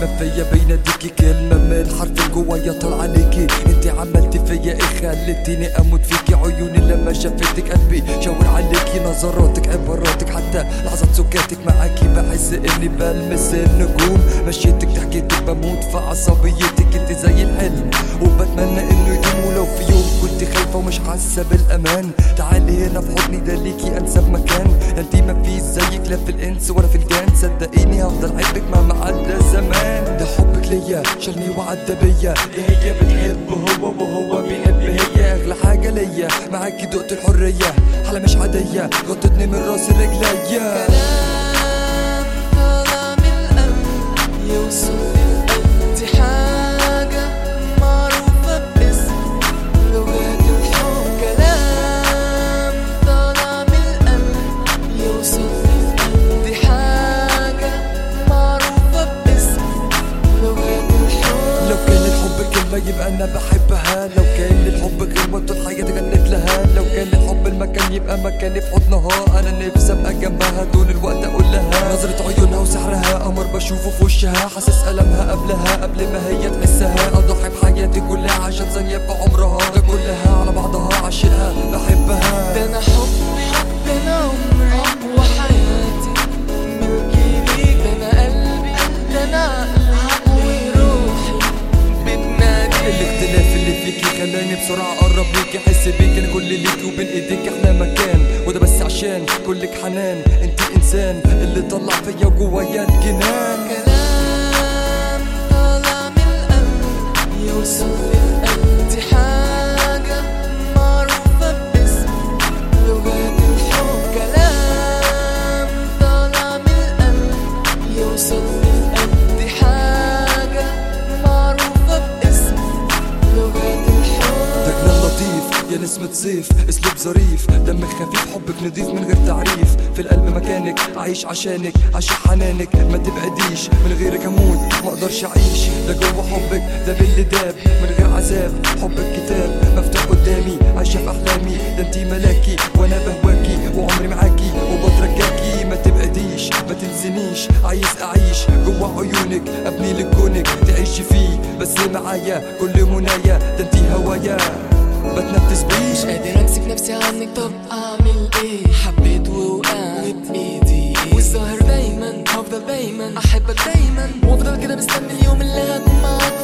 ما فيا بيناديكي كلمة من الحرف جوايا طالعة عليكي انت عملتي فيا ايه خلتيني اموت فيكي عيوني لما شافتك قلبي شاور عليكي نظراتك عباراتك حتى لحظات سكاتك معاكي بحس اني بلمس النجوم مشيتك ضحكتك بموت في عصبيتك انت زي الحلم وبتمنى انه يدوم ولو في يوم كنت خايفة ومش حاسة بالامان تعالي هنا في حضني ده ليكي انسب مكان انت ما فيش زيك لا في الانس ولا في الجان صدقيني هفضل احبك مهما عدى زمان ده حبك ليا شالني وعدى بيا دي هي بتحب هو وهو بيحب هي اغلى حاجة ليا معاكي دقت الحرية حالة مش عادية غطتني من راسي رجليا كلام طالع من القلب يوصل للقلب دي حاجة معروفة باسم لغات الحب كلام طالع من القلب يوصل للقلب دي حاجة معروفة باسم لغات الحب لو كان الحب كلمة يبقى أنا بحبها لو كان الحب غير طول حياتي غنيت لها لو كان الحب المكان يبقى مكاني في حضنها أنا نفسي أبقى جنبها طول الوقت أقول لها نظرة عيونها وسحرها قمر بشوفه في وشها حاسس ألمها قبلها قبل ما هي تحسها أضحي بحياتي كلها عشان ثانية في عمرها ده كلها على بعضها عشقها بحبها ده انا حبي ده انا عمري وحياتي ملكي ليك ده انا قلبي ده انا عقلي وروحي بتنادي الاختلاف اللي فيكي خلاني بسرعة اقرب ليكي احس بيك انا كل ليكي وبين ايديك احلى مكان وده بس عشان كلك حنان انت انسان اللي طلع فيا وجوايا الجنان كلام طالع من القلب يوصل للقلب دي حاجة معروفة باسم لغات الحب كلام طالع من القلب يوصل للقلب دي حاجة معروفة باسم لغات الحب ده جنان لطيف يا نسمة صيف اسلوب ظريف دمك خفيف حبك نضيف من غير تعريف في القلب مكانك عايش عشانك عشان حنانك ما تبعديش من غيرك هموت ما اقدرش اعيش ده جوه حبك ده باللي داب من غير عذاب حبك كتاب مفتوح قدامي عايشة في احلامي ده انتي ملاكي وانا بهواكي وعمري معاكي وبترجاكي ما تبعديش ما تنسينيش عايز اعيش جوه عيونك ابني لك كونك تعيشي فيه بس معايا كل منايا ده انتي هوايا بتنفس بيه مش قادر امسك نفسي عنك طب اعمل ايه حبيت ووقعت بايدي والظاهر دايما هفضل دايما احبك دايما وافضل كده مستني اليوم اللي هكون معاك